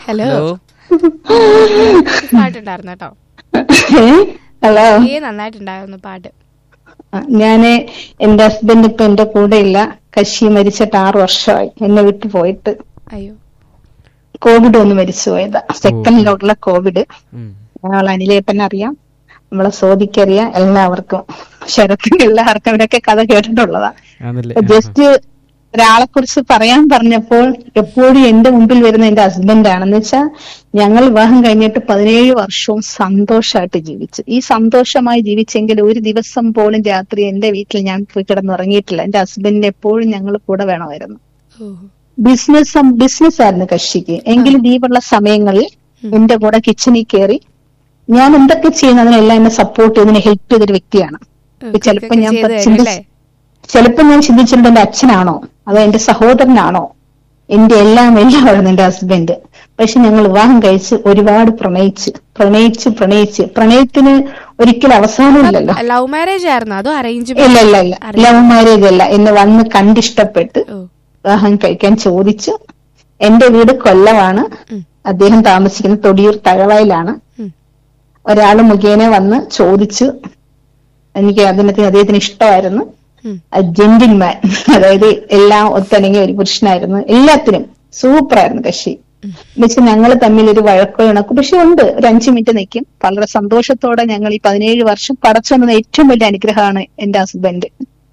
Hello hello പാട്ടുണ്ടായിരുന്നു കേട്ടോ hello ഏ നന്നായിട്ടുണ്ടായിരുന്നു പാട്ട് ഞാന് എന്റെ ഹസ്ബൻഡ് ഇപ്പൊ എന്റെ കൂടെ ഇല്ല കശി മരിച്ചിട്ട് ആറു വർഷമായി എന്നെ വിട്ടു പോയിട്ട് അയ്യോ കോവിഡ് ഒന്ന് മരിച്ചു പോയതാ സെക്കൻഡ് ലോട്ടിലെ കോവിഡ് ഉം. ഞങ്ങൾ അനിലേട്ടനെ അറിയാം നമ്മളെ സോദിക്കറിയാം എല്ലാവർക്കും ശരത്തിന് എല്ലാവർക്കും അവരൊക്കെ കഥ കേട്ടിട്ടുള്ളതാ ആണല്ലേ ജസ്റ്റ് ഒരാളെ കുറിച്ച് പറയാൻ പറഞ്ഞപ്പോൾ എപ്പോഴും എന്റെ മുമ്പിൽ വരുന്ന എന്റെ ഹസ്ബൻഡ് ആണെന്ന് വെച്ചാൽ ഞങ്ങൾ വിവാഹം കഴിഞ്ഞിട്ട് പതിനേഴ് വർഷവും സന്തോഷമായിട്ട് ജീവിച്ചു ഈ സന്തോഷമായി ജീവിച്ചെങ്കിൽ ഒരു ദിവസം പോലും രാത്രി എന്റെ വീട്ടിൽ ഞാൻ പോയി കിടന്നുറങ്ങിയിട്ടില്ല എന്റെ ഹസ്ബൻഡിന് എപ്പോഴും ഞങ്ങൾ കൂടെ വേണമായിരുന്നു ഓ ബിസിനസ് ബിസിനസ് ആയിരുന്നു കക്ഷിക്ക് എങ്കിലും ലീവുള്ള സമയങ്ങളിൽ എന്റെ കൂടെ കിച്ചണിൽ കയറി ഞാൻ എന്തൊക്കെ ചെയ്യുന്നതിനെല്ലാം എന്നെ സപ്പോർട്ട് ചെയ്തതിനെ ഹെൽപ്പ് ചെയ്തൊരു വ്യക്തിയാണ് ഇപ്പൊ ചിലപ്പോ ഞാൻ ചെയ്ത് തരും ചിന്തി- അല്ലേ? ചിലപ്പോ ഞാൻ ചിന്തിച്ചിട്ടുണ്ട് എന്റെ അച്ഛനാണോ അതോ എന്റെ സഹോദരനാണോ എന്റെ എല്ലാം എല്ലാമായിരുന്നു എന്റെ ഹസ്ബൻഡ് പക്ഷെ ഞങ്ങൾ വിവാഹം കഴിച്ച് ഒരുപാട് പ്രണയിച്ച് പ്രണയിച്ച് പ്രണയിച്ച് പ്രണയത്തിന് ഒരിക്കലും അവസാനമില്ലല്ലോ ലവ് മാരേജ് ആയിരുന്നു അതോ അറേഞ്ച് ഇല്ല ഇല്ല ഇല്ല ലവ് മാരേജ് അല്ല എന്നെ വന്ന് കണ്ടിഷ്ടപ്പെട്ട് ഓ വിവാഹം കഴിക്കാൻ ചോദിച്ചു എന്റെ വീട് കൊല്ലമാണ് ഉം. അദ്ദേഹം താമസിക്കുന്നത് തൊടിയൂർ തഴവയിലാണ് ഉം. ഒരാള് മുഖേന വന്ന് ചോദിച്ചു എനിക്ക് അതിനകത്ത് അദ്ദേഹത്തിന് ഇഷ്ടമായിരുന്നു ഉം. ജെന്റിൽമാൻ അതായത് എല്ലാം ഒത്തിണങ്ങിയ ഒരു പുരുഷനായിരുന്നു എല്ലാത്തിനും സൂപ്പറായിരുന്നു കക്ഷി എന്നുവെച്ചാൽ ഞങ്ങൾ തമ്മിൽ ഒരു വഴക്കോ ഇണക്കും പക്ഷെ ഉണ്ട് ഒരു അഞ്ചു മിനിറ്റ് നിൽക്കും വളരെ സന്തോഷത്തോടെ ഞങ്ങൾ ഈ പതിനേഴ് വർഷം പടച്ചുവന്ന ഏറ്റവും വലിയ അനുഗ്രഹമാണ് എന്റെ ഹസ്ബൻഡ്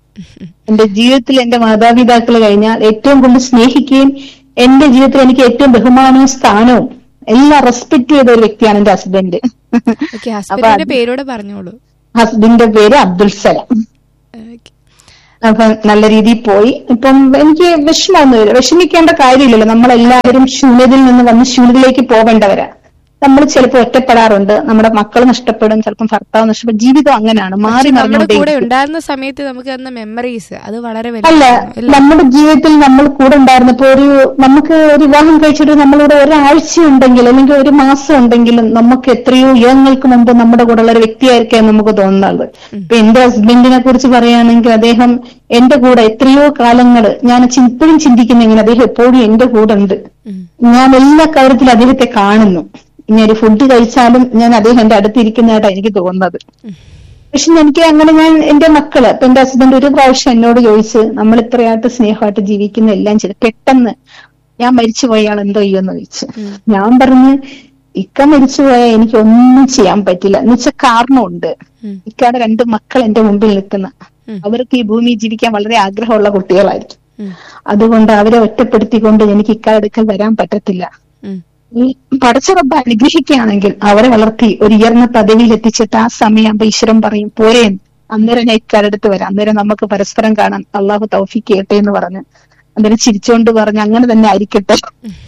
എന്റെ ജീവിതത്തിൽ എന്റെ മാതാപിതാക്കൾ കഴിഞ്ഞാൽ ഏറ്റവും കൂടുതൽ സ്നേഹിക്കുകയും എന്റെ ജീവിതത്തിൽ എനിക്ക് ഏറ്റവും ബഹുമാനവും സ്ഥാനവും എല്ലാം റെസ്പെക്ട് ചെയ്ത ഒരു വ്യക്തിയാണ് എന്റെ ഹസ്ബൻഡ് ഓക്കെ ഹസ്ബൻഡിന്റെ പേരോട് പറഞ്ഞോളൂ ഹസ്ബൻഡിന്റെ പേര് അബ്ദുൽ സലാം ഓക്കേ. അപ്പൊ നല്ല രീതിയിൽ പോയി ഇപ്പം എനിക്ക് വിഷമമൊന്നുമില്ല വിഷമിക്കേണ്ട കാര്യമില്ലല്ലോ നമ്മളെല്ലാവരും ശൂന്യതയിൽ നിന്ന് വന്ന് ശൂന്യതയിലേക്ക് പോവേണ്ടവരാ നമ്മൾ ചിലപ്പോൾ ഒറ്റപ്പെടാറുണ്ട് നമ്മുടെ മക്കൾ നഷ്ടപ്പെടും ചിലപ്പം ഭർത്താവ് നഷ്ടപ്പെടും ജീവിതം അങ്ങനെയാണ് മാറി നമ്മുടെ കൂടെ മറിഞ്ഞുകൊണ്ടേ ഉണ്ടായിരുന്ന സമയത്ത് നമുക്ക് തന്ന മെമ്മറീസ് അത് വളരെ അല്ല വലുതാണ് നമ്മുടെ ജീവിതത്തിൽ നമ്മൾ കൂടെ ഉണ്ടായിരുന്നപ്പോ ഒരു നമുക്ക് ഒരു വിവാഹം കഴിച്ചിട്ട് നമ്മളിവിടെ ഒരാഴ്ച ഉണ്ടെങ്കിൽ അല്ലെങ്കിൽ ഒരു മാസം ഉണ്ടെങ്കിലും നമുക്ക് എത്രയോ യുഗങ്ങൾക്ക് മുമ്പ് നമ്മുടെ കൂടെ ഉള്ള ഒരു വ്യക്തിയായിരിക്കാം നമുക്ക് തോന്നുന്നത് ഇപ്പൊ എന്റെ ഹസ്ബൻഡിനെ കുറിച്ച് പറയുകയാണെങ്കിൽ അദ്ദേഹം എന്റെ കൂടെ എത്രയോ കാലങ്ങള് ഞാൻ ചി- ഇപ്പോഴും ചിന്തിക്കുന്ന എങ്ങനെ അദ്ദേഹം എപ്പോഴും എന്റെ കൂടെ ഉണ്ട് ഉം. ഞാൻ എല്ലാ കാര്യത്തിലും അദ്ദേഹത്തെ കാണുന്നു ഇനി ഒരു ഫുഡ് കഴിച്ചാലും ഞാൻ അദ്ദേഹം എന്റെ അടുത്തിരിക്കുന്നതായിട്ടാണ് എനിക്ക് തോന്നുന്നത് പക്ഷെ എനിക്ക് അങ്ങനെ ഞാൻ എന്റെ മക്കള് ഇപ്പൊ എന്റെ ഹസ്ബൻഡ് ഒരു പ്രാവശ്യം എന്നോട് ചോദിച്ച് നമ്മൾ ഇത്രയായിട്ട് സ്നേഹമായിട്ട് ജീവിക്കുന്ന എല്ലാം ചെയ്ത് പെട്ടെന്ന് ഞാൻ മരിച്ചുപോയ ആൾ എന്തോ ചെയ്യുമെന്ന് ചോദിച്ചു ഞാൻ പറഞ്ഞു ഇക്ക മരിച്ചുപോയാൽ എനിക്ക് ഒന്നും ചെയ്യാൻ പറ്റില്ല എന്ന് വെച്ചാൽ കാരണമുണ്ട് ഉം. ഇക്കയുടെ രണ്ട് മക്കൾ എന്റെ മുമ്പിൽ നിൽക്കുന്ന ഉം. അവർക്ക് ഈ ഭൂമി ജീവിക്കാൻ വളരെ ആഗ്രഹമുള്ള കുട്ടികളായിരിക്കും ഉം. അതുകൊണ്ട് അവരെ ഒറ്റപ്പെടുത്തിക്കൊണ്ട് എനിക്ക് ഇക്കയുടെ അടുക്കൽ വരാൻ പറ്റത്തില്ല ഉം. ഈ പടച്ചറബ്ബ് അനുഗ്രഹിക്കുകയാണെങ്കിൽ അവരെ വളർത്തി ഒരു ഉയർന്ന പദവിയിൽ എത്തിച്ചിട്ട് ആ സമയം ഈശ്വരൻ പറയും പോരെ അന്നേരം ഞാൻ ഇക്കാലടുത്ത് വരാം അന്നേരം നമുക്ക് പരസ്പരം കാണാൻ അള്ളാഹു തൗഫിക്ക് ചെയ്യട്ടെ എന്ന് പറഞ്ഞ് അന്നേരം ചിരിച്ചുകൊണ്ട് പറഞ്ഞ് അങ്ങനെ തന്നെ ആയിരിക്കട്ടെ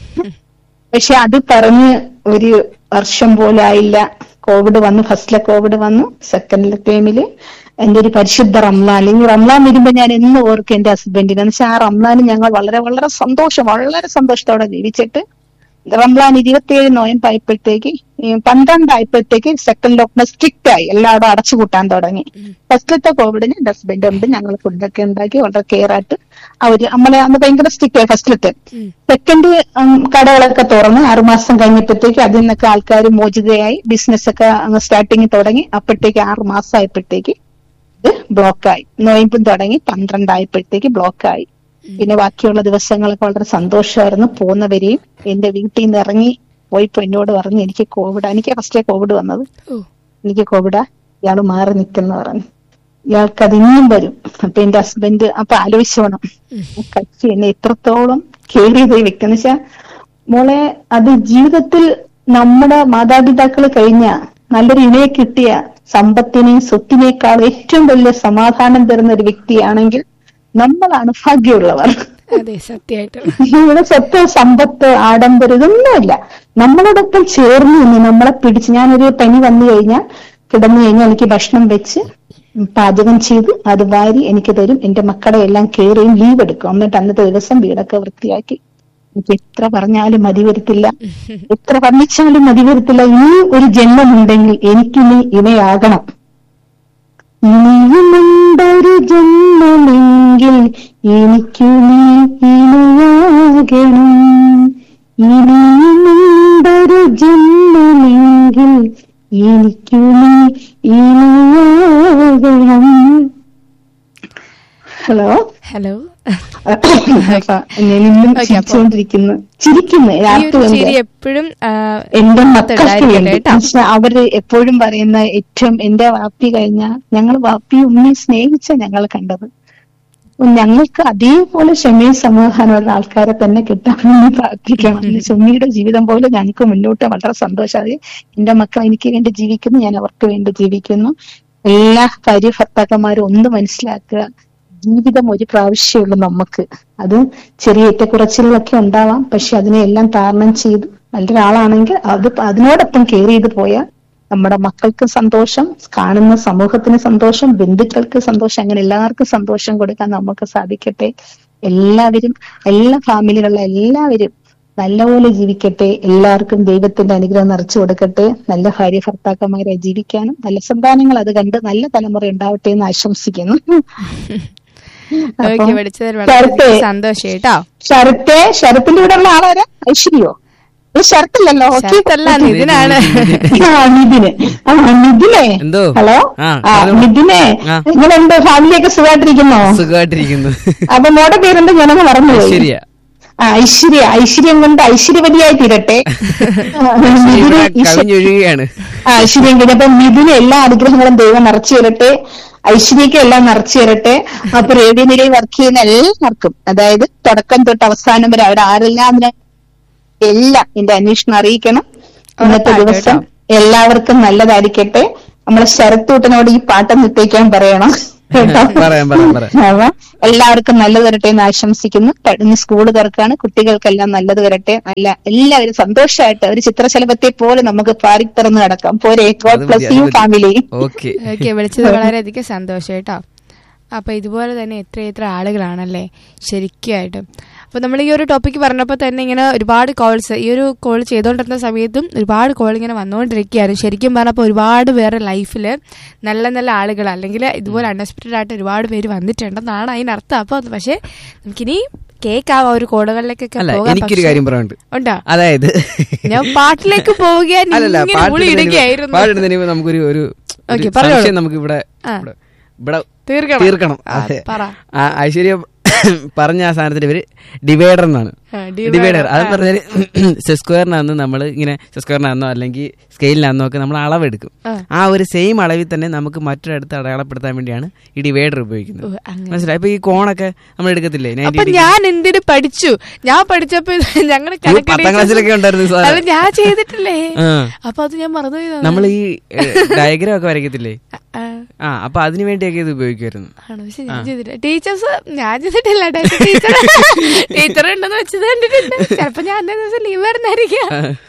പക്ഷെ അത് പറഞ്ഞ് ഒരു വർഷം പോലും ആയില്ല കോവിഡ് വന്നു ഫസ്റ്റിലെ കോവിഡ് വന്നു സെക്കൻഡിലെ ടൈമില് എന്റെ ഒരു പരിശുദ്ധ റംലാൻ ഈ റംലാൻ വരുമ്പോ ഞാൻ എന്ന് ഓർക്കും എന്റെ ഹസ്ബൻഡിനെ എന്ന് വെച്ചാൽ ആ റംലാൻ ഞങ്ങൾ വളരെ വളരെ സന്തോഷം വളരെ സന്തോഷത്തോടെ ജീവിച്ചിട്ട് റംലാൻ ഇരുപത്തിയേഴ് നോയമ്പായപ്പോഴത്തേക്ക് ഈ പന്ത്രണ്ടായപ്പോഴത്തേക്ക് സെക്കൻഡ് ലോക്ക്ഡൌൺ സ്ട്രിക്റ്റ് ആയി എല്ലാവരും അടച്ചുപൂട്ടാൻ തുടങ്ങി ഫസ്റ്റിലത്തെ കോവിഡിന് എന്റെ ഹസ്ബൻഡ് ഉണ്ട് ഞങ്ങൾ ഫുഡൊക്കെ ഉണ്ടാക്കി വളരെ കെയർ ആയിട്ട് അവര് നമ്മളെ അന്ന് ഭയങ്കര സ്ട്രിക്റ്റ് ആയി ഫസ്റ്റിലത്തെ ഉം. സെക്കൻഡ് കടകളൊക്കെ തുറന്ന് ആറുമാസം കഴിഞ്ഞപ്പോഴത്തേക്ക് അതിൽ നിന്നൊക്കെ ആൾക്കാർ മോചിതയായി ബിസിനസ് ഒക്കെ അങ്ങ് സ്റ്റാർട്ടിങ് തുടങ്ങി അപ്പോഴത്തേക്ക് ആറു മാസം ആയപ്പോഴത്തേക്ക് ഇത് ബ്ലോക്കായി നോയമ്പും തുടങ്ങി പന്ത്രണ്ടായപ്പോഴത്തേക്ക് ബ്ലോക്കായി പിന്നെ ബാക്കിയുള്ള ദിവസങ്ങളൊക്കെ വളരെ സന്തോഷമായിരുന്നു പോകുന്നവരെയും എന്റെ വീട്ടിൽ നിന്ന് ഇറങ്ങി പോയിപ്പോ എന്നോട് പറഞ്ഞു എനിക്ക് കോവിഡ് എനിക്ക് ഫസ്റ്റേ കോവിഡ് വന്നത് ഓ എനിക്ക് കോവിഡാ ഇയാള് മാറി നിൽക്കുന്ന പറഞ്ഞു ഇയാൾക്ക് അത് ഇനിയും വരും അപ്പൊ എന്റെ ഹസ്ബൻഡ് അപ്പൊ ആലോചിച്ചു വേണം കച്ചി എന്നെ എത്രത്തോളം കെയർ ചെയ്ത് വെക്കുന്ന വെച്ചാ മോളെ അത് ജീവിതത്തിൽ നമ്മുടെ മാതാപിതാക്കൾ കഴിഞ്ഞ നല്ലൊരു ഇണയെ കിട്ടിയ സമ്പത്തിനെയും സ്വത്തിനേക്കാൾ ഏറ്റവും വലിയ സമാധാനം തരുന്ന ഒരു വ്യക്തിയാണെങ്കിൽ നമ്മളാണ് ഭാഗ്യമുള്ളവർ അതെ സത്യമായിട്ടും ഇവിടെ സ്വത്ത് സമ്പത്ത് ആഡംബരം ഇതൊന്നുമില്ല നമ്മളോടൊപ്പം ചേർന്ന് നിന്ന് നമ്മളെ പിടിച്ച് ഞാനൊരു പനി വന്നു കഴിഞ്ഞാൽ കിടന്നു കഴിഞ്ഞാൽ എനിക്ക് ഭക്ഷണം വെച്ച് പാചകം ചെയ്ത് അത് വാരി എനിക്ക് തരും എന്റെ മക്കളെ എല്ലാം കയറിയും ലീവ് എടുക്കും എന്നിട്ട് അന്നത്തെ ദിവസം വീടൊക്കെ വൃത്തിയാക്കി എനിക്ക് എത്ര പറഞ്ഞാലും മതി വരത്തില്ല എത്ര വർണ്ണിച്ചാലും മതി വരത്തില്ല ഇനി ഒരു ജന്മമുണ്ടെങ്കിൽ എനിക്കിനി ഇണയാകണം ഇനിയുമുണ്ടൊരു ജന്മമെങ്കിൽ എനിക്കു നീ ഇണയാകണം ഇനിയുമുണ്ട് എനിക്കു നീ ഇനിയാകണം ഹലോ ഹലോ അപ്പൊ ഞാൻ ഇന്നും Okay, അപ്പൊ- ചിരിച്ചുകൊണ്ടിരിക്കുന്നു ചിരിക്കുന്നു ഈ രാത്രി ഒരു കൊണ്ട് ചിരി എപ്പോഴും എന്റെ മക്കൾക്ക് ഉണ്ടായിരിക്കട്ടെ വേണ്ടി കേട്ടോ. പക്ഷെ അവര് എപ്പോഴും പറയുന്ന ഏറ്റവും എന്റെ വാപ്പി കഴിഞ്ഞ ഞങ്ങൾ വാപ്പി ഉമ്മയെ സ്നേഹിച്ച ഞങ്ങൾ കണ്ടത് ഞങ്ങൾക്ക് അതേപോലെ ക്ഷമയും സമാധാനമുള്ള ആൾക്കാരെ തന്നെ കിട്ടാൻ വേണ്ടി പ്രാർത്ഥിക്കണം ഷമിയുടെ ജീവിതം പോലെ ഞങ്ങൾക്ക് മുന്നോട്ട് വളരെ സന്തോഷമായി എന്റെ മക്കൾ എനിക്ക് വേണ്ടി ജീവിക്കുന്നു ഞാൻ അവർക്ക് വേണ്ടി ജീവിക്കുന്നു എല്ലാ ഭാര്യ ഭർത്താക്കന്മാരും ഒന്ന് മനസ്സിലാക്കുക ജീവിതം ഒരു പ്രാവശ്യമുള്ളൂ നമുക്ക് അത് ചെറിയ ഏറ്റക്കുറച്ചിലുകളൊക്കെ ഉണ്ടാവാം പക്ഷെ അതിനെല്ലാം താരണം ചെയ്ത് നല്ലൊരാളാണെങ്കിൽ അത് അതിനോടൊപ്പം കെയർ ചെയ്ത് പോയാൽ നമ്മുടെ മക്കൾക്ക് സന്തോഷം കാണുന്ന സമൂഹത്തിന് സന്തോഷം ബന്ധുക്കൾക്ക് സന്തോഷം അങ്ങനെ എല്ലാവർക്കും സന്തോഷം കൊടുക്കാൻ നമുക്ക് സാധിക്കട്ടെ എല്ലാവരും എല്ലാ ഫാമിലിയിലുള്ള എല്ലാവരും നല്ലപോലെ ജീവിക്കട്ടെ എല്ലാവർക്കും ദൈവത്തിന്റെ അനുഗ്രഹം നിറച്ചു കൊടുക്കട്ടെ നല്ല ഭാര്യ ഭർത്താക്കന്മാരെ ജീവിക്കാനും നല്ല സന്താനങ്ങൾ അത് കണ്ട് നല്ല തലമുറ ഉണ്ടാവട്ടെ എന്ന് ആശംസിക്കുന്നു ഓക്കെ അപ്പം വിളിച്ചതിൽ ശരത്തേ, വളരെ സന്തോഷം കേട്ടോ ശരത്തെ ശരത്തിന്റെ ഇവിടെ ഉള്ള ആളാരാ ഐശ്വര്യോ ഇത് ശരത്തല്ലല്ലോ ഓക്കെ ശരത്തല്ല നിതിനാണ് ആ നിതിന് ആ നിതിനെ എന്തോ? ഹലോ ആ, ആ പറഞ്ഞോ. നിതിനെ ആ. നിങ്ങളെന്ത് ഫാമിലിയൊക്കെ സുഖമായിട്ടിരിക്കുന്നോ സുഖമായിട്ടിരിക്കുന്നു അപ്പൊ മോടെ പേരെന്ത് ഞാനങ്ങ് മറന്നുപോയി ശരിയാ ആ ഐശ്വര്യ ഐശ്വര്യം കൊണ്ട് ഐശ്വര്യവതിയായി തീരട്ടെ ആ, നിതിന് ഇവിടെ ഈശ്വ- കവിഞ്ഞൊഴുകുകയാണ് ആ ഐശ്വര്യം കഴിഞ്ഞ അപ്പൊ മിഥുന് എല്ലാ അനുഗ്രഹങ്ങളും ദൈവം നിറച്ചു തരട്ടെ ഐശ്വര്യക്ക് എല്ലാം നിറച്ചു തരട്ടെ അപ്പൊ റേഡിയോ നിലയിൽ വർക്ക് ചെയ്യുന്ന എല്ലാവർക്കും അതായത് തുടക്കം തൊട്ട് അവസാനം വരെ അവിടെ ആരെല്ലാം അതിന് എല്ലാം എന്റെ അന്വേഷണം അറിയിക്കണം ഇന്നത്തെ ഉറപ്പായിട്ടും ദിവസം എല്ലാവർക്കും നല്ലതായിരിക്കട്ടെ നമ്മളെ ശരത്തൂട്ടനോട് ഈ പാട്ടം നിട്ടേക്കാൻ പറയണം കേട്ടോ പറയാം പറയാം പറയാം അപ്പൊ എല്ലാവർക്കും നല്ലത് വരട്ടെ എന്ന് ആശംസിക്കുന്നു ഇന്ന് സ്കൂൾ തുറക്കാണ് കുട്ടികൾക്കെല്ലാം നല്ലത് വരട്ടെ നല്ല എല്ലാവരും സന്തോഷമായിട്ട് ഒരു ചിത്രശലഭത്തെ പോലെ നമുക്ക് പാറിത്തുറന്ന് കിടക്കാം പോരെ ഗോഡ് അത് മതി, പ്ലസ് അത് യു മതി. ഫാമിലി ഓക്കെ ഓക്കെ വിളിച്ചത് വളരെയധികം സന്തോഷം കേട്ടോ അപ്പൊ ഇതുപോലെ തന്നെ എത്ര എത്ര ആളുകളാണല്ലേ ശരിക്കുമായിട്ടും അപ്പൊ നമ്മൾ ഈ ഒരു ടോപ്പിക്ക് പറഞ്ഞപ്പോൾ തന്നെ ഇങ്ങനെ ഒരുപാട് കോൾസ് ഈ ഒരു കോൾ ചെയ്തുകൊണ്ടിരുന്ന സമയത്തും ഒരുപാട് കോൾ ഇങ്ങനെ വന്നുകൊണ്ടിരിക്കുകയായിരുന്നു ശരിക്കും പറഞ്ഞപ്പോൾ ഒരുപാട് പേരെ ലൈഫിൽ നല്ല നല്ല ആളുകൾ അല്ലെങ്കിൽ ഇതുപോലെ അൺഎക്സ്പെക്റ്റഡ് ആയിട്ട് ഒരുപാട് പേര് വന്നിട്ടുണ്ടെന്നാണ് അതിനർത്ഥം അപ്പോൾ പക്ഷേ നമുക്കിനി കേൾക്കാം ആ ഒരു കോളുകളിലേക്കൊക്കെ അല്ല പോകാം എനിക്കൊരു പക്ഷേ- കാര്യം പറയാനുണ്ട് ഉണ്ടോ അതായത് ഞാൻ പാട്ടിലേക്ക് പോവുകയാൻ അല്ലല്ല ഇങ്ങനെ പാട്ട് ഊളി ഇടുന്നതിന് ഇടുകയായിരുന്നു പാട്ടിടുന്നതിന് മുമ്പ് നമുക്കൊരു ഒരു ഒരു ഓക്കേ, പറഞ്ഞോളൂ. സംശയം നമുക്ക് ഇവിടെ ആ. ഇവിടെ- ഇവിടെ തീർക്കണം തീർക്കണം ആ, അതെ. പറ ആ, ഐശ്വര്യ പറഞ്ഞ ആ സാധനത്തിന്റെ പേര് ഡിവൈഡർ എന്നാണ് ആ, divider. ഡിവൈഡർ അതെന്ന് ആ. പറഞ്ഞാല് സെസ്ക്വയറിനകന്ന് നമ്മൾ ഇങ്ങനെ സെസ്ക്വയറിനകന്നോ അല്ലെങ്കിൽ സ്കെയിലിനകന്നോ ഒക്കെ നമ്മൾ അളവെടുക്കും ആ. ആ ഒരു സെയിം അളവിൽ തന്നെ നമുക്ക് മറ്റൊരിടത്ത് അടയാളപ്പെടുത്താൻ വേണ്ടിയാണ് ഈ ഡിവൈഡർ ഉപയോഗിക്കുന്നത് ഓ, അങ്ങനെ. മനസ്സിലായി ഇപ്പൊ ഈ കോണൊക്കെ നമ്മൾ എടുക്കത്തില്ലേ അപ്പൊ 90 degree? ഞാൻ എന്തിനു പഠിച്ചു ഞാൻ പഠിച്ചപ്പോ ഞങ്ങള് ഈ പത്താം ക്ലാസ്സിലൊക്കെ ഉണ്ടായിരുന്നു ഈ സാധനം. അല്ല ഞാൻ ചെയ്തിട്ടില്ലേ ആ. അപ്പൊ അത് ഞാൻ മറന്നുപോയി നമ്മൾ ഈ ഡയഗ്രാം ഒക്കെ വരയ്ക്കത്തില്ലേ ആ, ആ അപ്പൊ അതിനു വേണ്ടിയൊക്കെ ഇത് ഉപയോഗിക്കുമായിരുന്നു ആണോ പക്ഷെ ഞാൻ ചെയ്തിട്ടില്ല ടീച്ചേഴ്സ് ഞാൻ ചെയ്തിട്ടില്ല ടീച്ചർ ടീച്ചർ ഉണ്ടെന്ന് വെച്ചത് കണ്ടിട്ടുണ്ട് ചിലപ്പോ ഞാൻ അന്നേ ദിവസം ലീവ് വരുന്നായിരിക്കാം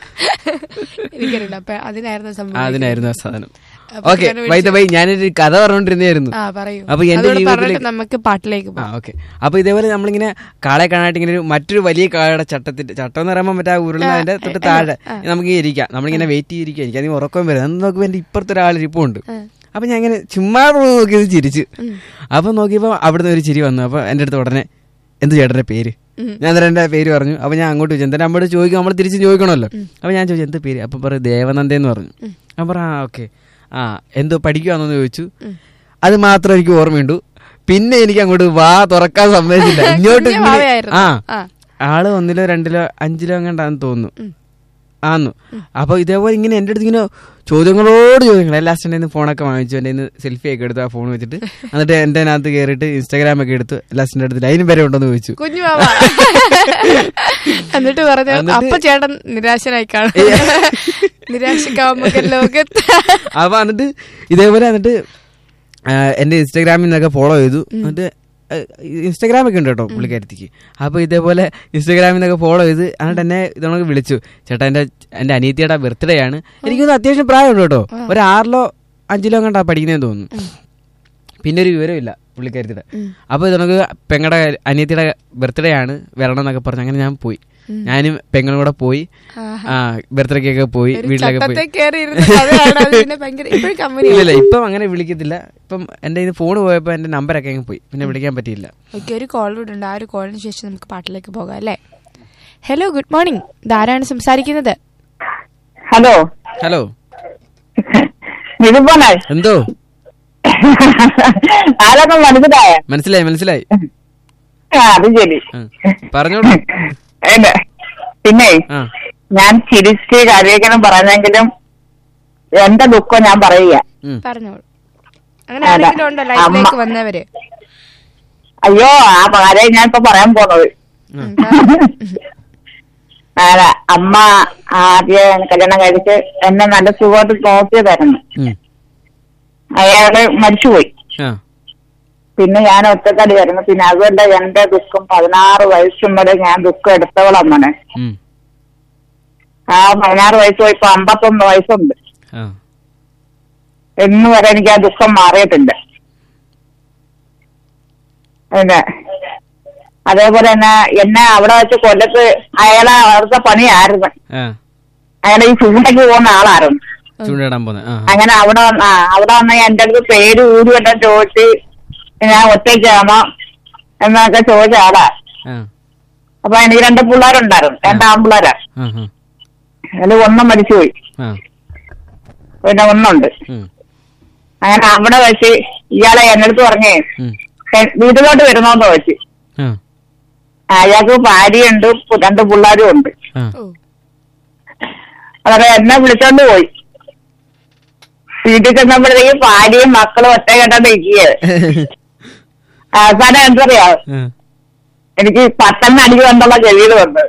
എനിക്കറിയില്ല അപ്പൊ അതിനായിരുന്നു ആ, സംഭവം അതിനായിരുന്നു ആ സാധനം അപ്പൊ ഓക്കെ ഞാൻ വൈ വൈ ഞാനൊരു കഥ പറഞ്ഞോണ്ടിരുന്നായിരുന്നു ആ പറയൂ അപ്പൊ എന്റെ അതോട് ജീവിതത്തിലേക്ക് പറഞ്ഞിട്ട് നമുക്ക് പാട്ടിലേക്ക് ആ പോകാം ഓക്കെ അപ്പൊ ഇതേപോലെ നമ്മളിങ്ങനെ കാളെ കാണാനായിട്ട് ഇങ്ങനെ ഒരു മറ്റൊരു വലിയ കാളയുടെ ചട്ടത്തിന്റെ ചട്ടം എന്ന് പറയുമ്പോൾ മറ്റേ ആ ഉരുളുന്നതിന്റെ തൊട്ട് താഴെ നമുക്ക് ഇരിക്കാം നമ്മളിങ്ങനെ വെയിറ്റ് ചെയ്തിരിക്കുക എനിക്ക് അതിന് ഉറക്കം വരും അന്ന് നോക്കുമ്പോ എന്റെ ഇപ്പുറത്തെ ഒരാൾ ഇരിപ്പുണ്ട് അപ്പൊ ഞാൻ ഇങ്ങനെ ചുമ്മാ നോക്കിയത് ചിരിച്ചു അപ്പൊ നോക്കിയപ്പോ അവിടുന്ന് ഒരു ചിരി വന്നു അപ്പൊ എന്റെ അടുത്ത് ഉടനെ എന്ത് ചേട്ടന്റെ പേര് ഞാൻ അന്നേരം എന്റെ പേര് പറഞ്ഞു അപ്പൊ ഞാൻ അങ്ങോട്ട് ചോദിച്ചു എന്തായാലും അമ്മയോട് ചോദിക്കും നമ്മൾ തിരിച്ച് ചോദിക്കണമല്ലോ അപ്പൊ ഞാൻ ചോദിച്ചു എന്ത് പേര് അപ്പൊ പറയും ദേവനന്ദ എന്ന് പറഞ്ഞു അപ്പൊ പറ ആ ഓക്കെ ആ എന്തോ പഠിക്കുവാന്നോന്ന് ചോദിച്ചു അത് മാത്രം എനിക്ക് ഓർമ്മയുണ്ട് പിന്നെ എനിക്ക് അങ്ങോട്ട് വാ തുറക്കാൻ സമ്മതിച്ചില്ല ഇങ്ങോട്ട് കുഞ്ഞു ഇങ്ങനെ- വാവയായിരുന്നു. ആ ആ. ആള് ഒന്നിലോ രണ്ടിലോ അഞ്ചിലോ എങ്ങാണ്ടാന്ന് തോന്നുന്നു ആന്നു അപ്പൊ ഇതേപോലെ ഇങ്ങനെ എന്റെ അടുത്ത് ഇങ്ങനെ ചോദ്യങ്ങളോട് ചോദ്യങ്ങൾ ലാസ്റ്റ് എന്റെ ഫോണൊക്കെ വാങ്ങിച്ചു എന്റെ സെൽഫി ഒക്കെ എടുത്ത് ആ ഫോൺ വെച്ചിട്ട് എന്നിട്ട് എന്റെ അതിനകത്ത് കയറിയിട്ട് ഇൻസ്റ്റാഗ്രാം ഒക്കെ എടുത്ത് ലാസ്റ്റിന്റെ അടുത്ത് ലൈനും വരെ ഉണ്ടെന്ന് ചോദിച്ചു കുഞ്ഞു മാമ എന്നിട്ട് പറഞ്ഞു എന്നിട്ട് അപ്പൊ ചേട്ടൻ നിരാശനായി കാണും നിരാശക്കാവുമ്പോ ലോകത്ത് അപ്പൊ എന്നിട്ട് ഇതേപോലെ എന്നിട്ട് ആ, എന്റെ ഇൻസ്റ്റാഗ്രാമിൽ നിന്നൊക്കെ ഫോളോ ചെയ്തു എന്നിട്ട് ഇൻസ്റ്റാഗ്രാം ഒക്കെ ഉണ്ട് കേട്ടോ പുള്ളിക്കാരത്തിക്ക് അപ്പൊ ഇതേപോലെ ഇൻസ്റ്റാഗ്രാമിൽ നിന്നൊക്കെ ഫോളോ ചെയ്ത് എന്നിട്ട് എന്നെ ഇതണക്ക് വിളിച്ചു ചേട്ടാ എന്റെ എന്റെ അനിയത്തിയുടെ ബർത്ത്ഡേ ആണ് എനിക്കൊന്ന് അത്യാവശ്യം പ്രായമുണ്ട് കേട്ടോ ഒരു ആറിലോ അഞ്ചിലോ കണ്ടാ പഠിക്കുന്നതെന്ന് തോന്നുന്നു പിന്നെ ഒരു വിവരമില്ല പുള്ളിക്കാരത്തിയുടെ അപ്പൊ ഇതണക്ക് പെങ്ങളുടെ അനിയത്തിയുടെ ബർത്ത്ഡേ ആണ് വരണം എന്നൊക്കെ പറഞ്ഞു അങ്ങനെ ഞാൻ പോയി ഞാനും പെങ്ങളും കൂടെ പോയി ആ ബർത്ത്ഡേക്കൊക്കെ പോയി ഒരു വീട്ടിലൊക്കെ പോയി ചട്ടത്തെ കയറി ഇരുന്ന് കഥയാണ് അത് പിന്നെ ഭയങ്കര ഇപ്പോഴും കമ്പനി ഇല്ല ഇപ്പം അങ്ങനെ വിളിക്കത്തില്ല ഇപ്പം എന്റെ ഇത് ഫോൺ പോയപ്പോ എന്റെ നമ്പറൊക്കെ അങ്ങ് പോയി പിന്നെ വിളിക്കാൻ പറ്റിയില്ല ഓക്കെ ഒരു കോൾ കൂടെ ഉണ്ട് ആ ഒരു കോളിന് ശേഷം നമുക്ക് പാട്ടിലേക്ക് പോകാം അല്ലേ ഹലോ ഗുഡ് മോർണിംഗ് ഇതാരാണ് സംസാരിക്കുന്നത് ഹലോ ഹലോ നിരുപ്പണേ എന്തോ ആരൊക്കെ മനസ്സിലായ മനസ്സിലായി മനസ്സിലായി ആ അത് ശരി ആ, പറഞ്ഞോളൂ എന്നെ പിന്നെ ആ ഞാൻ ചിരിച്ച് കരയിക്കണം പറഞ്ഞെങ്കിലും എന്റെ ദുഃഖം ഞാൻ പറയുക ഉം. പറഞ്ഞോളൂ അങ്ങനെ ആരെങ്കിലും ഉണ്ടോ ലൈഫിലേക്ക് വന്നവര് അയ്യോ ആ കാര്യം ഞാൻ ഇപ്പൊ പറയാൻ പോണത് ഉം, പറ. അല്ല അമ്മ ആദ്യം കല്യാണം കഴിച്ച് എന്നെ നല്ല സുഖമായിട്ട് നോക്കിയതായിരുന്നു ഉം. അയാള് മരിച്ചുപോയി ആ പിന്നെ ഞാൻ ഒറ്റക്കടിയായിരുന്നു പിന്നെ അതുകൊണ്ട് എന്റെ ദുഃഖം പതിനാറ് വയസ്സും വരെ ഞാൻ ദുഃഖം എടുത്തവളമ്മനെ ഉം. ആ പതിനാറ് വയസ്സ് പോയി ഇപ്പൊ അമ്പത്തൊന്ന് വയസ്സുണ്ട് ആ ഇന്ന് വരെ എനിക്ക് ആ ദുഃഖം മാറിയിട്ടില്ല പിന്നെ അതേപോലെ തന്നെ എന്നെ അവിടെ വെച്ച് കൊല്ലത്ത് അയാളെ അവിടുത്തെ പണിയായിരുന്നു ആ അയാളെ ഈ ചൂണ്ടയ്ക്ക് പോകുന്ന ആളായിരുന്നു ചൂണ്ടിടാൻ പോന്നെ ആ ആ. അങ്ങനെ അവിടെ വന്ന് ആ അവിടെ വന്ന് എന്റെ അടുത്ത് പേര് ഊരി വട്ടം ചോദിച്ച് ഞാൻ ഒറ്റയ്ക്കാണോ എന്നൊക്കെ ചോദിച്ച ആളാ ആ അപ്പൊ എനിക്ക് രണ്ട് പിള്ളേരുണ്ടായിരുന്നു രണ്ട് ആൺപിള്ളേരാ ആ ആ. അതിൽ ഒന്നും മരിച്ചുപോയി ആ പിന്നെ ഒന്നുണ്ട് ഉം. അങ്ങനെ അവിടെ വെച്ച് ഇയാളെ എന്റെ അടുത്ത് പറഞ്ഞേ ഉം. "എ- വീട്ടിലോട്ട് വരുന്നോന്ന് ചോദിച്ചു ആ അയാൾക്ക് ഭാര്യയുണ്ട് പു- രണ്ട് പിള്ളേരും ഉണ്ട് ആ ഓ അതൊക്കെ എന്നെ വിളിച്ചോണ്ട് പോയി വീട്ടിൽ ചെന്നപ്പോഴത്തേക്ക് ഭാര്യയും മക്കളും ഒറ്റ കെട്ടാൻ ഇരിക്കുകയാണ് അവസാനം എന്തറിയാ ആ. എനിക്ക് പത്തെണ്ണം അടിക്ക് കണ്ടുള്ള ചെവിയിൽ വന്നത്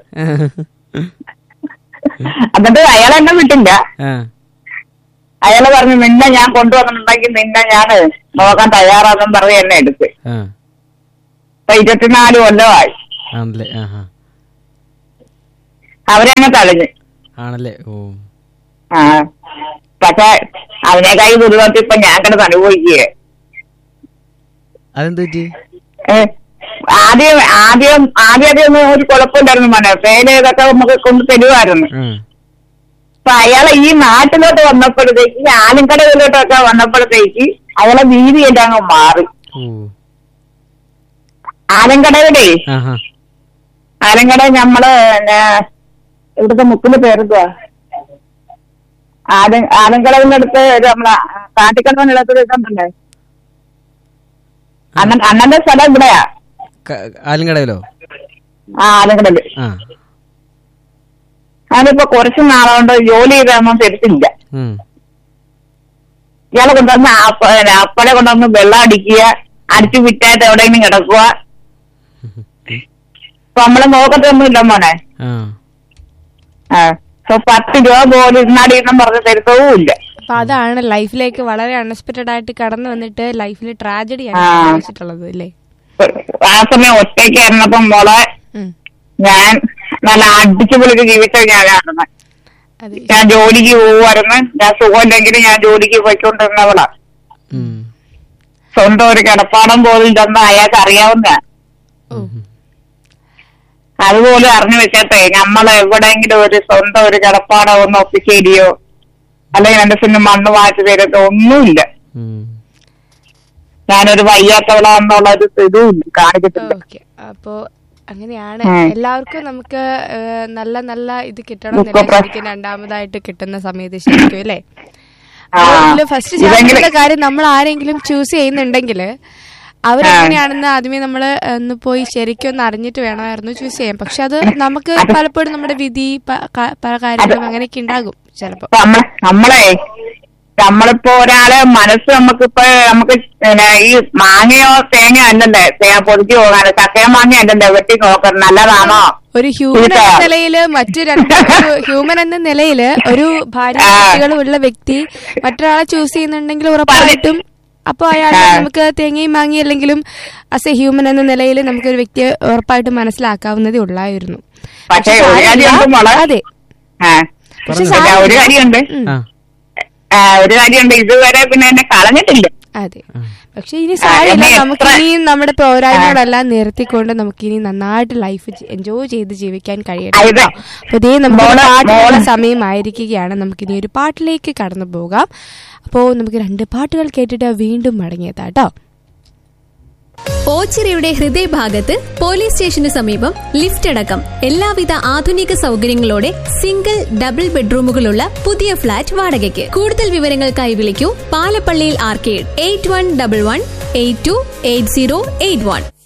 എന്നിട്ട് അയാൾ എന്നെ വിട്ടില്ല ആ അയാള് പറഞ്ഞു നിന്നെ ഞാൻ കൊണ്ടുവന്നിട്ടുണ്ടെങ്കിൽ നിന്നെ ഞാൻ നോക്കാൻ തയ്യാറാണെന്നും പറഞ്ഞ് എന്നെ എടുത്ത് ആ ഇപ്പൊ ഇരുപത്തിനാല് കൊല്ലമായി ആണല്ലേ ആ ആ അവരെന്നെ തഴഞ്ഞ് ആണല്ലേ ഓ ആ പക്ഷെ അവനേക്കായി ദുരിതത്തിൽ ഇപ്പൊ ഞാൻ കിടന്ന് അനുഭവിക്കുക അതെന്ത് പറ്റി ആദ്യം ആദ്യം ആദ്യം ആദ്യം ഒന്നും ഒരു കുഴപ്പമില്ലായിരുന്നു മോനെ പേര് ഇതൊക്കെ നമുക്ക് കൊണ്ട് തരുമായിരുന്നു ആ അപ്പൊ അയാളെ ഈ നാട്ടിലോട്ട് വന്നപ്പോഴത്തേക്ക് ഈ ആലുംകടയിലോട്ടൊക്കെ വന്നപ്പോഴത്തേക്ക് അയാളെ വീതി എല്ലാം അങ്ങ് മാറി ഓ ആലങ്കടയുടെ ആ ആ ആലങ്കട നമ്മള് പിന്നെ ഇവിടുത്തെ മുക്കിന്റെ പേരെന്തുവാ ആല ആലങ്കടവിന്റെ അടുത്ത് ഒരു നമ്മളെ കാട്ടിക്കണ്ടവനിടത്ത് ഇതുണ്ടല്ലേ അണ്ണൻ അണ്ണന്റെ സ്ഥലം ഇവിടെയാ ക- ആലുംകടയിലോ ആ ആലങ്കടല് ആ അതിനിപ്പോ കുറച്ച് നാളുകൊണ്ട് ജോലി ചെയ്തൊന്നും തിരിച്ചില്ല ഉം. ഇയാളെ കൊണ്ടുവന്ന് അപ്പ- അപ്പനെ കൊണ്ടുവന്ന് വെള്ളം അടിക്കുക അടിച്ചു വിറ്റായിട്ട് എവിടെയെങ്കിലും കിടക്കുക ഇപ്പൊ നമ്മളെ നോക്കത്തൊന്നുമില്ല മോനെ ആ ആ ഇപ്പൊ പത്ത് രൂപ പോലും ഇന്നാടിയെന്നും പറഞ്ഞ് തരുത്തവും ഇല്ല അപ്പൊ അതാണ് ലൈഫിലേക്ക് വളരെ അൺഎക്സ്പെക്ടഡ് ആയിട്ട് കടന്നു വന്നിട്ട് ലൈഫിൽ ട്രാജഡിയാണ് ആ. സംഭവിച്ചിട്ടുള്ളത് അല്ലേ ആ സമയം ഒറ്റയ്ക്കായിരുന്നപ്പം മോളെ ഉം. ഞാൻ നല്ല അടിച്ചു പൊളിച്ച് ജീവിച്ച ഞാനായിരുന്നു അതെ ഞാൻ ജോലിക്ക് പോവായിരുന്നു ഞാൻ സുഖമില്ലെങ്കിലും ഞാൻ ജോലിക്ക് പോയിക്കൊണ്ടിരുന്നവളാ ഉം. സ്വന്തം ഒരു കിടപ്പാടം പോലും ഇല്ലെന്ന് അയാൾക്ക് അറിയാവുന്ന ഓ അതുപോലും അറിഞ്ഞു വെച്ചിട്ടേ നമ്മൾ എവിടെയെങ്കിലും ഒരു സ്വന്തം ഒരു കിടപ്പാടോ ഒന്ന് ഒപ്പിച്ചേരിയോ അല്ലെങ്കിൽ എന്റെ സിനിമ മണ്ണ് മാറ്റി തരത്തോ ഒന്നുമില്ല ഉം. ഞാനൊരു വയ്യാത്തവളാന്നുള്ള ഒരു ഇതും ഇല്ല കാണിച്ചിട്ടില്ല ഓക്കെ അപ്പോ അങ്ങനെയാണ് ഉം. എല്ലാവർക്കും നമുക്ക് ഏഹ്, നല്ല നല്ല ഇത് കിട്ടണം ദുഃഖ എന്നില്ല പ്ര- ശരിക്കും രണ്ടാമതായിട്ട് കിട്ടുന്ന സമയത്ത് ശരിക്കും അല്ലേ ആ. ഫസ്റ്റ് ഇതെങ്കിലും- ചാൻസിന്റെ കാര്യം നമ്മൾ ആരെങ്കിലും ചൂസ് ചെയ്യുന്നുണ്ടെങ്കിൽ അവരെങ്ങനെയാണെന്ന് ആദ്യമേ നമ്മൾ ഒന്ന് പോയി ശരിക്കും ഒന്ന് അറിഞ്ഞിട്ട് വേണമായിരുന്നു ചൂസ് ചെയ്യാൻ പക്ഷെ അത് നമുക്ക് പലപ്പോഴും നമ്മുടെ വിധി പ- ക- പല കാര്യങ്ങളും അങ്ങനെയൊക്കെ ഉണ്ടാകും ചിലപ്പോ ഇപ്പൊ നമ്മളെ നമ്മളെ നമ്മളിപ്പോ ഒരാളെ മനസ്സ് നമുക്കിപ്പോ നമുക്ക് പിന്നെ ഈ മാങ്ങയോ തേങ്ങയോ അല്ലല്ലേ തേങ്ങ പൊതിച്ച് പോകാനോ ചക്കയോ മാങ്ങ അല്ലല്ലേ വെട്ടി നോക്കണം നല്ലതാണോ ഒരു ഹ്യൂമൻ എന്ന ഇതാ. നിലയില് മറ്റു രണ്ട് ഹ്യൂമൻ എന്ന നിലയില് ഒരു ഭാര്യ ആ. കുട്ടികളും ഉള്ള വ്യക്തി മറ്റൊരാളെ ചൂസ് ചെയ്യുന്നുണ്ടെങ്കിൽ ഉറപ്പായിട്ടും അപ്പൊ അയാൾ ആ. നമുക്ക് തേങ്ങയും മാങ്ങി അല്ലെങ്കിലും ആസ് എ ഹ്യൂമൻ എന്ന നിലയിൽ നമുക്ക് ഒരു വ്യക്തിയെ ഉറപ്പായിട്ടും മനസ്സിലാക്കാവുന്നതേ ഉള്ളായിരുന്നു പക്ഷേ പക്ഷെ ഒരു സാരമില്ല. കാര്യമുണ്ട് മോളെ അതെ ആ. പക്ഷെ പിന്നെ ഒരു സാരമില്ല. കാര്യമുണ്ട് ഉം. ആ ആ, ഒരു കാര്യമുണ്ട് ഇതുവരെ പിന്നെ എന്നെ കളഞ്ഞിട്ടില്ല അതെ പക്ഷെ ഇനി സാരമില്ല എന്നെ എത്ര- നമുക്ക് ഇനിയും നമ്മുടെ പോരായ്മകളെല്ലാം നിർത്തിക്കൊണ്ട് നമുക്ക് ഇനി നന്നായിട്ട് ലൈഫ് എൻജോയ് ചെയ്ത് ജീവിക്കാൻ കഴിയട്ടെ അതെ. കേട്ടോ. അപ്പൊ ഇതേ നമുക്ക് മോള്- പാട്ടിനുള്ള മോള്- സമയമായിരിക്കുകയാണ് നമുക്ക് ഇനി ഒരു പാട്ടിലേക്ക് കടന്നു പോകാം അപ്പോൾ നമുക്ക് രണ്ട് പാട്ടുകൾ കേട്ടിട്ട് വീണ്ടും മടങ്ങിയെത്താം കേട്ടോ ഓച്ചിറയുടെ ഹൃദയഭാഗത്ത് പോലീസ് സ്റ്റേഷന് സമീപം ലിഫ്റ്റ് അടക്കം എല്ലാവിധ ആധുനിക സൗകര്യങ്ങളോടെ സിംഗിൾ ഡബിൾ ബെഡ്റൂമുകളുള്ള പുതിയ ഫ്ളാറ്റ് വാടകയ്ക്ക് കൂടുതൽ വിവരങ്ങൾക്കായി വിളിക്കൂ പാലപ്പള്ളിയിൽ arcade eight one double one eight two eight zero eight one